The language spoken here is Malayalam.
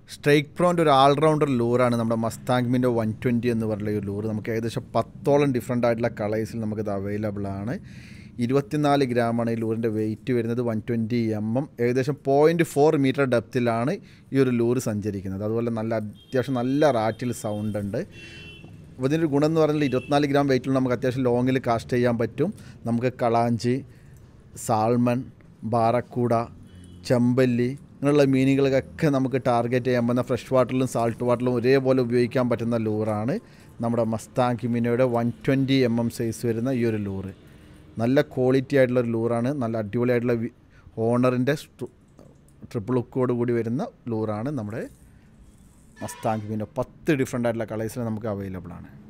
സ്ട്രൈക്ക് പ്രോൻ്റെ ഒരു ഓൾറൗണ്ടർ ലൂറാണ് നമ്മുടെ മസ്താങ്മിൻ്റെ വൺ ട്വൻറ്റി എന്ന് പറഞ്ഞ ഒരു ലൂറ് നമുക്ക് ഏകദേശം പത്തോളം ഡിഫറെൻ്റ് ആയിട്ടുള്ള കളേഴ്സിൽ നമുക്കിത് അവൈലബിൾ ആണ് ഇരുപത്തിനാല് ഗ്രാമാണ് ഈ ലൂറിൻ്റെ വെയിറ്റ് വരുന്നത് വൺ ട്വൻറ്റി എം എം ഏകദേശം പോയിൻറ്റ് ഫോർ മീറ്റർ ഡെപ്തിലാണ് ഈ ഒരു ലൂറ് സഞ്ചരിക്കുന്നത് അതുപോലെ നല്ല അത്യാവശ്യം നല്ല റാറ്റിൽ സൗണ്ട് ഉണ്ട് അപ്പോൾ ഇതിൻ്റെ ഒരു ഗുണം എന്ന് പറഞ്ഞാൽ ഇരുപത്തിനാല് ഗ്രാം വെയിറ്റിൽ നമുക്ക് അത്യാവശ്യം ലോങ്ങിൽ കാസ്റ്റ് ചെയ്യാൻ പറ്റും നമുക്ക് കളാഞ്ചി സാൾമൺ ബാറക്കൂട ചെമ്പല്ലി അങ്ങനെയുള്ള മീനുകൾക്കൊക്കെ നമുക്ക് ടാർഗറ്റ് ചെയ്യാൻ പറ്റുന്ന ഫ്രഷ് വാട്ടറിലും സാൾട്ട് വാട്ടറിലും ഒരേപോലെ ഉപയോഗിക്കാൻ പറ്റുന്ന ലൂറാണ് നമ്മുടെ മസ്താങ് കിമിനോയുടെ one twenty M M size വരുന്ന ഈ ഒരു ലൂറ് നല്ല ക്വാളിറ്റി ആയിട്ടുള്ള ഒരു ലൂറാണ് നല്ല അടിപൊളിയായിട്ടുള്ള ഓണറിൻ്റെ ട്രിപ്പിൾ ലുക്കോട് കൂടി വരുന്ന ലൂറാണ് നമ്മുടെ മസ്താങ് കിമിനോ പത്ത് ഡിഫറെൻ്റ് ആയിട്ടുള്ള കളേഴ്സിൽ നമുക്ക് അവൈലബിൾ ആണ്